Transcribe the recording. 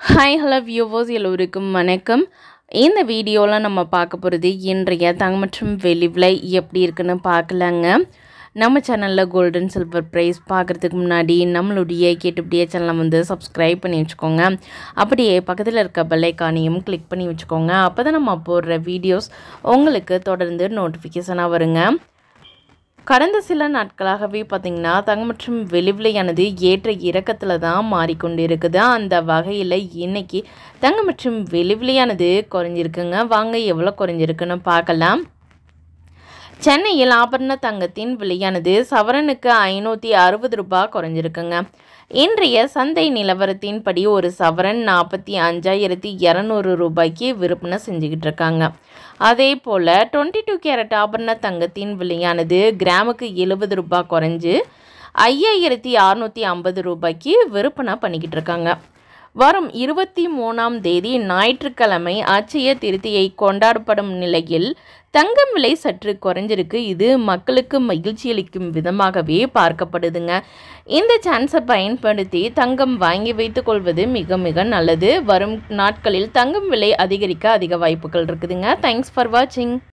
hi hello viewers எல்லோருக்கும் வணக்கம் இந்த வீடியோவில் நம்ம பார்க்க போகிறது இன்றைய தங்கம் மற்றும் வெள்ளி விலை எப்படி இருக்குன்னு பார்க்கலாங்க நம்ம சேனலில் கோல்டன் சில்வர் ப்ரைஸ் பார்க்குறதுக்கு முன்னாடி நம்மளுடைய கேட்டுப்படியே சேனலை வந்து சப்ஸ்கிரைப் பண்ணி வச்சுக்கோங்க அப்படியே பக்கத்தில் இருக்க பெல்லைக்கானையும் கிளிக் பண்ணி வச்சுக்கோங்க அப்போ தான் நம்ம போடுற வீடியோஸ் உங்களுக்கு தொடர்ந்து நோட்டிஃபிகேஷனாக வருங்க கடந்த சில நாட்களாகவே பார்த்திங்கன்னா தங்கம் மற்றும் வெளிவிலையானது ஏற்ற இறக்கத்தில் தான் மாறிக்கொண்டு இருக்குது அந்த வகையில் இன்னைக்கு தங்கம் மற்றும் வெளிவிலையானது குறைஞ்சிருக்குங்க வாங்க எவ்வளோ குறைஞ்சிருக்குன்னு பார்க்கலாம் சென்னையில் ஆபரண தங்கத்தின் விலையானது சவரனுக்கு ஐநூற்றி அறுபது ரூபாய் குறைஞ்சிருக்குங்க இன்றைய சந்தை நிலவரத்தின்படி ஒரு சவரன் நாற்பத்தி அஞ்சாயிரத்தி இரநூறு ரூபாய்க்கு விற்பனை செஞ்சுக்கிட்டு இருக்காங்க அதே போல் டுவெண்ட்டி டூ கேரட் ஆபரண தங்கத்தின் விலையானது கிராமுக்கு எழுபது ரூபாய் குறைஞ்சு ஐயாயிரத்தி அறநூற்றி ஐம்பது ரூபாய்க்கு விற்பனை பண்ணிக்கிட்டு இருக்காங்க வரும் இருபத்தி மூணாம் தேதி ஞாயிற்றுக்கிழமை அச்சய திருத்தியை கொண்டாடப்படும் நிலையில் தங்கம் விலை சற்று குறைஞ்சிருக்கு இது மக்களுக்கு மகிழ்ச்சி அளிக்கும் விதமாகவே பார்க்கப்படுதுங்க இந்த சான்ஸை பயன்படுத்தி தங்கம் வாங்கி வைத்துக் கொள்வது மிக மிக நல்லது வரும் நாட்களில் தங்கம் விலை அதிகரிக்க அதிக வாய்ப்புகள் இருக்குதுங்க தேங்க்ஸ் ஃபார் வாட்சிங்